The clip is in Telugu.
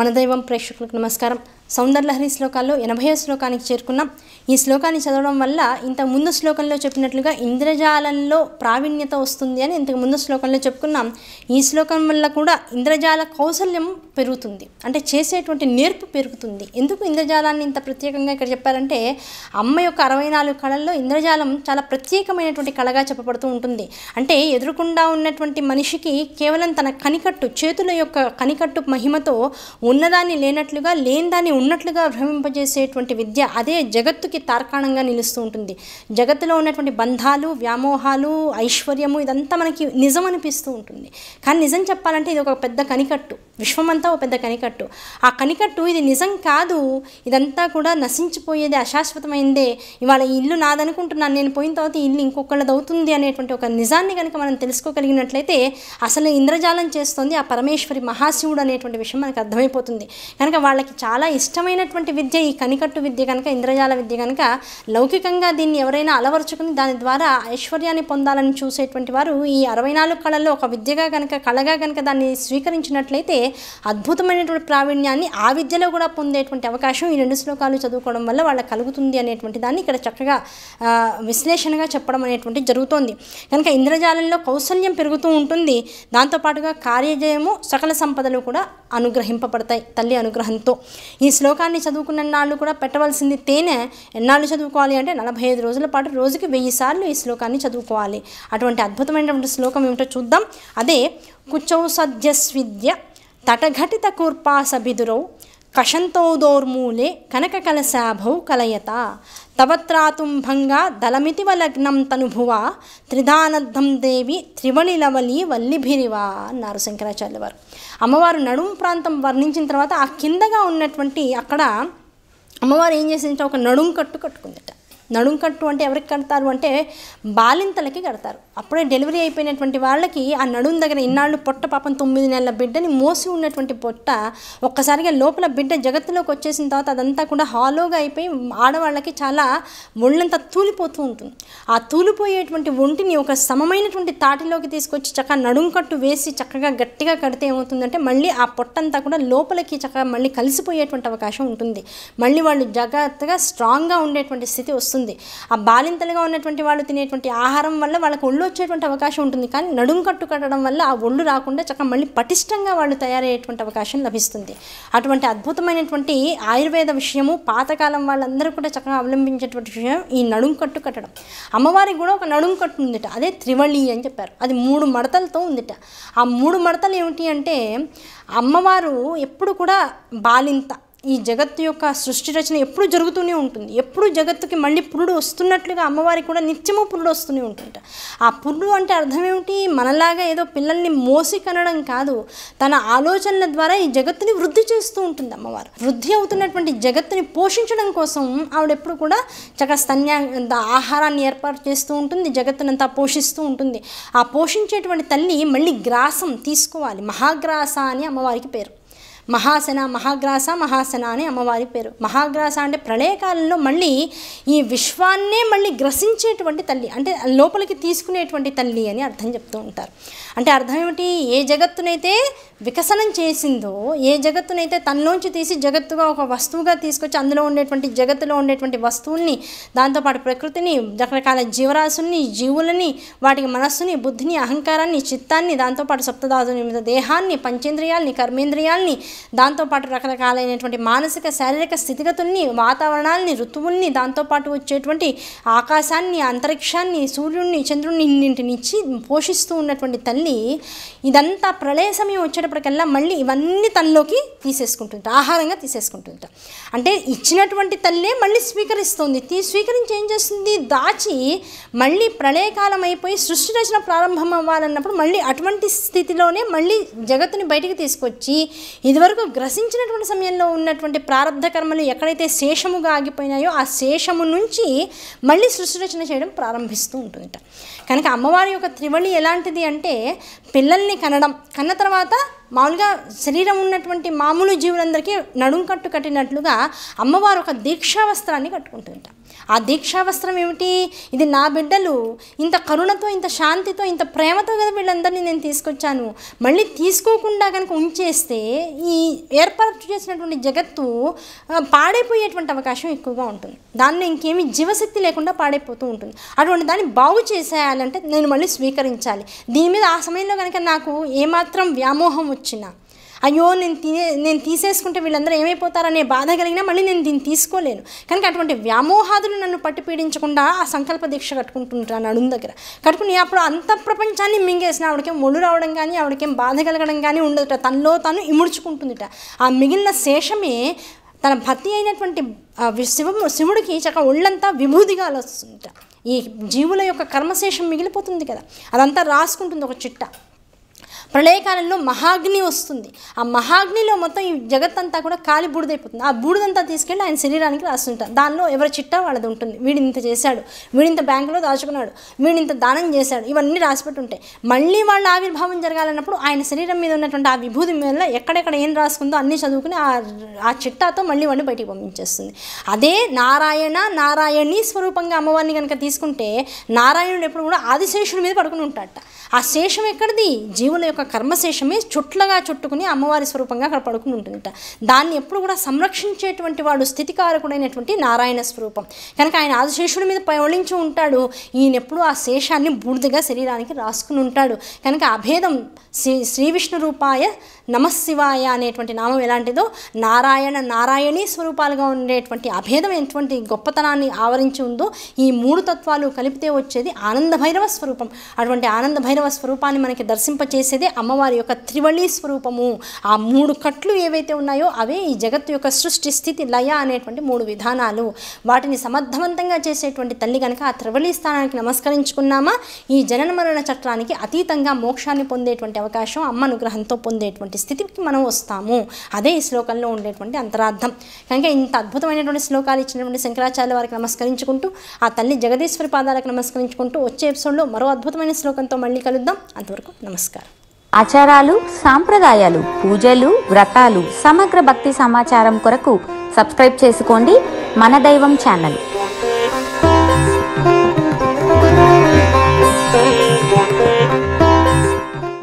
మన దైవం ప్రేక్షకులకు నమస్కారం సౌందర్యలహరి శ్లోకాల్లో ఎనభై శ్లోకానికి చేరుకున్నాం ఈ శ్లోకాన్ని చదవడం వల్ల ఇంత ముందు శ్లోకంలో చెప్పినట్లుగా ఇంద్రజాలంలో ప్రావీణ్యత వస్తుంది అని ఇంతకు ముందు శ్లోకంలో చెప్పుకున్నాం ఈ శ్లోకం వల్ల కూడా ఇంద్రజాల కౌశల్యం పెరుగుతుంది అంటే చేసేటువంటి నేర్పు పెరుగుతుంది ఎందుకు ఇంద్రజాలాన్ని ఇంత ప్రత్యేకంగా ఇక్కడ చెప్పారంటే అమ్మ యొక్క అరవై నాలుగు కళల్లో ఇంద్రజాలం చాలా ప్రత్యేకమైనటువంటి కళగా చెప్పబడుతూ ఉంటుంది అంటే ఎదురుకుండా ఉన్నటువంటి మనిషికి కేవలం తన కనికట్టు చేతుల యొక్క కనికట్టు మహిమతో ఉన్నదాన్ని లేనట్లుగా లేనిదాన్ని ఉన్నట్లుగా భ్రమింపజేసేటువంటి విద్య అదే జగత్తుకి తార్కాణంగా నిలుస్తూ ఉంటుంది జగత్తులో ఉన్నటువంటి బంధాలు వ్యామోహాలు ఐశ్వర్యము ఇదంతా మనకి నిజం అనిపిస్తూ ఉంటుంది కానీ నిజం చెప్పాలంటే ఇది ఒక పెద్ద కనికట్టు విశ్వమంతా ఒక పెద్ద కనికట్టు ఆ కనికట్టు ఇది నిజం కాదు ఇదంతా కూడా నశించిపోయేది అశాశ్వతమైందే ఇవాళ ఈ ఇల్లు నాదనుకుంటున్నాను నేను పోయిన తర్వాత ఈ ఇల్లు ఇంకొకళ్ళది అవుతుంది అనేటువంటి ఒక నిజాన్ని కనుక మనం తెలుసుకోగలిగినట్లయితే అసలు ఇంద్రజాలం చేస్తుంది ఆ పరమేశ్వరి మహాశివుడు అనేటువంటి విషయం మనకు అర్థమైపోతుంది కనుక వాళ్ళకి చాలా ఇష్టమైనటువంటి విద్య ఈ కనికట్టు విద్య కనుక ఇంద్రజాల విద్య కనుక లౌకికంగా దీన్ని ఎవరైనా అలవరుచుకుని దాని ద్వారా ఐశ్వర్యాన్ని పొందాలని చూసేటువంటి వారు ఈ అరవై నాలుగు కళల్లో ఒక విద్యగా కనుక కళగా కనుక దాన్ని స్వీకరించినట్లయితే అద్భుతమైనటువంటి ప్రావీణ్యాన్ని ఆ విద్యలో కూడా పొందేటువంటి అవకాశం ఈ రెండు శ్లోకాలు చదువుకోవడం వల్ల వాళ్ళకి కలుగుతుంది అనేటువంటి దాన్ని ఇక్కడ చక్కగా ఆ, విశ్లేషణగా చెప్పడం అనేటువంటి జరుగుతోంది కనుక ఇంద్రజాలంలో కౌశల్యం పెరుగుతూ ఉంటుంది దాంతోపాటుగా కార్యజయము సకల సంపదలు కూడా అనుగ్రహింపబడతాయి తల్లి అనుగ్రహంతో ఈ శ్లోకాన్ని చదువుకున్న నాళ్ళు కూడా పెట్టవలసింది తేనె ఎన్నాళ్ళు చదువుకోవాలి అంటే నలభై ఐదు రోజుల పాటు రోజుకి వెయ్యి సార్లు ఈ శ్లోకాన్ని చదువుకోవాలి అటువంటి అద్భుతమైనటువంటి శ్లోకం ఏమిటో చూద్దాం అదే కుచౌ సద్యస్విద్య తటఘటిత కూర్పాసభిదురౌ కషంతోదోర్మూలే కనక కలశాభౌ కలయత తవత్రాతుంభంగా దళమితివ లగ్నం తనుభువ త్రిధానద్ధం దేవి త్రివణిలవలి వల్లిభిరివా అన్నారు శంకరాచార్య వారు అమ్మవారు నడుం ప్రాంతం వర్ణించిన తర్వాత ఆ కిందగా ఉన్నటువంటి అక్కడ అమ్మవారు ఏం చేసిందంటే ఒక నడుం కట్టు కట్టుకుందట నడుం కట్టు అంటే ఎవరికి కడతారు అంటే బాలింతలకి కడతారు అప్పుడే డెలివరీ అయిపోయినటువంటి వాళ్ళకి ఆ నడుం దగ్గర ఇన్నాళ్ళు పొట్ట పాపం తొమ్మిది నెలల బిడ్డని మోసి ఉన్నటువంటి పొట్ట ఒక్కసారిగా లోపల బిడ్డ జగత్తులోకి వచ్చేసిన తర్వాత అదంతా కూడా హాలోగా అయిపోయి ఆడవాళ్ళకి చాలా ఒళ్ళంతా తూలిపోతూ ఉంటుంది ఆ తూలిపోయేటువంటి ఒంటిని ఒక సమమైనటువంటి తాటిలోకి తీసుకొచ్చి చక్కగా నడుం కట్టు వేసి చక్కగా గట్టిగా కడితే ఏమవుతుందంటే మళ్ళీ ఆ పొట్టంతా కూడా లోపలికి చక్కగా మళ్ళీ కలిసిపోయేటువంటి అవకాశం ఉంటుంది మళ్ళీ వాళ్ళు జాగ్రత్తగా స్ట్రాంగ్గా ఉండేటువంటి స్థితి వస్తుంది ఆ బాలింతలుగా ఉన్నటువంటి వాళ్ళు తినేటువంటి ఆహారం వల్ల వాళ్ళకి ఒళ్ళు వచ్చేటువంటి అవకాశం ఉంటుంది కానీ నడుం కట్టు కట్టడం వల్ల ఆ ఒళ్ళు రాకుండా చక్కగా మళ్ళీ పటిష్టంగా వాళ్ళు తయారయ్యేటువంటి అవకాశం లభిస్తుంది అటువంటి అద్భుతమైనటువంటి ఆయుర్వేద విషయము పాతకాలం వాళ్ళందరూ కూడా చక్కగా అవలంబించేటువంటి విషయం ఈ నడుం కట్టు కట్టడం అమ్మవారికి కూడా ఒక నడుం కట్టు ఉందిట అదే త్రివళి అని చెప్పారు అది మూడు మడతలతో ఉందిట ఆ మూడు మడతలు ఏమిటి అంటే అమ్మవారు ఎప్పుడు కూడా బాలింత ఈ జగత్తు యొక్క సృష్టి రచన ఎప్పుడు జరుగుతూనే ఉంటుంది ఎప్పుడు జగత్తుకి మళ్ళీ పురుడు వస్తున్నట్లుగా అమ్మవారికి కూడా నిత్యము పురుడు వస్తూనే ఉంటుంట ఆ పురుడు అంటే అర్థం ఏమిటి మనలాగా ఏదో పిల్లల్ని మోసి కనడం కాదు తన ఆలోచనల ద్వారా ఈ జగత్తుని వృద్ధి చేస్తూ ఉంటుంది అమ్మవారు వృద్ధి అవుతున్నటువంటి జగత్తుని పోషించడం కోసం ఆవిడ ఎప్పుడు కూడా చక్కగా స్తన్యా ఆహారాన్ని ఏర్పాటు చేస్తూ ఉంటుంది జగత్తునంతా పోషిస్తూ ఉంటుంది ఆ పోషించేటువంటి తల్లి మళ్ళీ గ్రాసం తీసుకోవాలి మహాగ్రాస అని అమ్మవారికి పేరు మహాసన మహాగ్రాస మహాసన అని అమ్మవారి పేరు మహాగ్రాస అంటే ప్రళయకాలంలో మళ్ళీ ఈ విశ్వాన్నే మళ్ళీ గ్రసించేటువంటి తల్లి అంటే లోపలికి తీసుకునేటువంటి తల్లి అని అర్థం చెప్తూ ఉంటారు అంటే అర్థం ఏమిటి ఏ జగత్తునైతే వికసనం చేసిందో ఏ జగత్తునైతే తనలోంచి తీసి జగత్తుగా ఒక వస్తువుగా తీసుకొచ్చి అందులో ఉండేటువంటి జగత్తులో ఉండేటువంటి వస్తువుల్ని దాంతోపాటు ప్రకృతిని రకరకాల జీవరాశుల్ని జీవులని వాటికి మనస్సుని బుద్ధిని అహంకారాన్ని చిత్తాన్ని దాంతోపాటు సప్తధాతు నిమిత దేహాన్ని పంచేంద్రియాల్ని కర్మేంద్రియాల్ని దాంతోపాటు రకరకాలైనటువంటి మానసిక శారీరక స్థితిగతుల్ని వాతావరణాలని ఋతువుల్ని దాంతోపాటు వచ్చేటువంటి ఆకాశాన్ని అంతరిక్షాన్ని సూర్యుడిని చంద్రుడిని ఇన్నింటిని ఇచ్చి పోషిస్తూ ఉన్నటువంటి తల్లి ఇదంతా ప్రళయ సమయం వచ్చేటప్పటికల్లా మళ్ళీ ఇవన్నీ తనలోకి తీసేసుకుంటుంట ఆహారంగా తీసేసుకుంటుంట అంటే ఇచ్చినటువంటి తల్లే మళ్ళీ స్వీకరిస్తుంది తీ స్వీకరించి ఏం చేస్తుంది దాచి మళ్ళీ ప్రళయకాలం అయిపోయి సృష్టి రచన ప్రారంభం అవ్వాలన్నప్పుడు మళ్ళీ అటువంటి స్థితిలోనే మళ్ళీ జగత్తుని బయటికి తీసుకొచ్చి ఇదివరకు గ్రసించినటువంటి సమయంలో ఉన్నటువంటి ప్రారంధ కర్మలు ఎక్కడైతే శేషముగా ఆగిపోయినాయో ఆ శేషము నుంచి మళ్ళీ సృష్టి రచన చేయడం ప్రారంభిస్తూ ఉంటుందట కనుక అమ్మవారి యొక్క త్రివళి ఎలాంటిది అంటే పిల్లల్ని కనడం కన్న తర్వాత మామూలుగా శరీరం ఉన్నటువంటి మామూలు జీవులందరికీ నడుం కట్టు కట్టినట్లుగా అమ్మవారు ఒక దీక్షా వస్త్రాన్ని కట్టుకుంటుంట ఆ దీక్షా వస్త్రం ఏమిటి ఇది నా బిడ్డలు ఇంత కరుణతో ఇంత శాంతితో ఇంత ప్రేమతో కదా వీళ్ళందరినీ నేను తీసుకొచ్చాను మళ్ళీ తీసుకోకుండా కనుక ఉంచేస్తే ఈ ఏర్పాటు చేసినటువంటి జగత్తు ఆ, పాడైపోయేటువంటి అవకాశం ఎక్కువగా ఉంటుంది దానిలో ఇంకేమీ జీవశక్తి లేకుండా పాడైపోతూ ఉంటుంది అటువంటి దాన్ని బాగు చేసేయాలంటే నేను మళ్ళీ స్వీకరించాలి దీని మీద ఆ సమయంలో కనుక నాకు ఏమాత్రం వ్యామోహం వచ్చినా అయ్యో నేను తీ నేను తీసేసుకుంటే వీళ్ళందరూ ఏమైపోతారనే బాధ కలిగినా మళ్ళీ నేను దీన్ని తీసుకోలేను కనుక అటువంటి వ్యామోహాదులు నన్ను పట్టి పీడించకుండా ఆ సంకల్ప దీక్ష కట్టుకుంటుంటాను నడుము దగ్గర కట్టుకుని అప్పుడు అంత ప్రపంచాన్ని మింగేసిన ఆవిడకేం ఒళ్ళు రావడం కానీ ఆవిడకేం బాధ కలగడం కానీ ఉండదుట తనలో తాను ఇముడ్చుకుంటుందిట ఆ మిగిలిన శేషమే తన భర్త అయినటువంటి ఆ వి- శివము శివుడికి చక్క ఒళ్ళంతా విభూదిగా వస్తుందిట ఈ జీవుల యొక్క కర్మశేషం మిగిలిపోతుంది కదా అదంతా రాసుకుంటుంది ఒక చిట్ట ప్రళయకాలంలో మహాగ్ని వస్తుంది ఆ మహాగ్నిలో మొత్తం ఈ జగత్తంతా కూడా కాలి బూడిదైపోతుంది ఆ బూడిదంతా తీసుకెళ్ళి ఆయన శరీరానికి రాస్తుంటారు దానిలో ఎవరి చిట్టా వాళ్ళది ఉంటుంది వీడు ఇంత చేశాడు వీడింత బ్యాంకులో దాచుకున్నాడు వీడింత దానం చేశాడు ఇవన్నీ రాసిపెట్టి ఉంటాయి మళ్ళీ వాళ్ళ ఆవిర్భావం జరగాలన్నప్పుడు ఆయన శరీరం మీద ఉన్నటువంటి ఆ విభూతి మీద ఎక్కడెక్కడ ఏం రాసుకుందో అన్నీ చదువుకుని ఆ ఆ చిట్టాతో మళ్ళీ వాడిని బయటికి పంపించేస్తుంది అదే నారాయణ నారాయణి స్వరూపంగా అమ్మవారిని కనుక తీసుకుంటే నారాయణుడు ఎప్పుడు కూడా ఆదిశేషుడి మీద పడుకుని ఉంటాడట ఆ శేషం ఎక్కడిది జీవుల యొక్క కర్మశేషమే చుట్లగా చుట్టుకుని అమ్మవారి స్వరూపంగా అక్కడ పడుకుని ఉంటుందట దాన్ని ఎప్పుడు కూడా సంరక్షించేటువంటి వాడు స్థితికారకుడైనటువంటి నారాయణ స్వరూపం కనుక ఆయన ఆదిశేషుడి మీద పవళించి ఉంటాడు ఈయన ఎప్పుడు ఆ శేషాన్ని బూడిదగా శరీరానికి రాసుకుని ఉంటాడు కనుక అభేదం శ్రీ శ్రీ విష్ణు రూపాయ నమశివాయ అనేటువంటి నామం ఎలాంటిదో నారాయణ నారాయణీ స్వరూపాలుగా ఉండేటువంటి అభేదం ఎటువంటి గొప్పతనాన్ని ఆవరించి ఉందో ఈ మూడు తత్వాలు కలిపితే వచ్చేది ఆనంద భైరవ స్వరూపం అటువంటి ఆనంద భైరవ స్వరూపాన్ని మనకి దర్శింపచేసేదే అమ్మవారి యొక్క త్రివళి స్వరూపము ఆ మూడు కట్లు ఏవైతే ఉన్నాయో అవే ఈ జగత్తు యొక్క సృష్టి స్థితి లయ అనేటువంటి మూడు విధానాలు వాటిని సమర్థవంతంగా చేసేటువంటి తల్లి కనుక ఆ త్రివళి స్థానానికి నమస్కరించుకున్నామా ఈ జనన మరణ చట్రానికి అతీతంగా మోక్షాన్ని పొందేటువంటి అవకాశం అమ్మ అనుగ్రహంతో పొందేటువంటి స్థితికి మనం వస్తాము అదే ఈ శ్లోకంలో ఉండేటువంటి అంతరార్థం కనుక ఇంత అద్భుతమైనటువంటి శ్లోకాలు ఇచ్చినటువంటి శంకరాచార్య వారికి నమస్కరించుకుంటూ ఆ తల్లి జగదీశ్వరి పాదాలకు నమస్కరించుకుంటూ వచ్చే ఎపిసోడ్లో మరో అద్భుతమైన శ్లోకంతో మళ్ళీ కలుద్దాం అంతవరకు నమస్కారం ఆచారాలు సాంప్రదాయాలు పూజలు వ్రతాలు సమగ్ర భక్తి సమాచారం కొరకు సబ్స్క్రైబ్ చేసుకోండి మన దైవం ఛానల్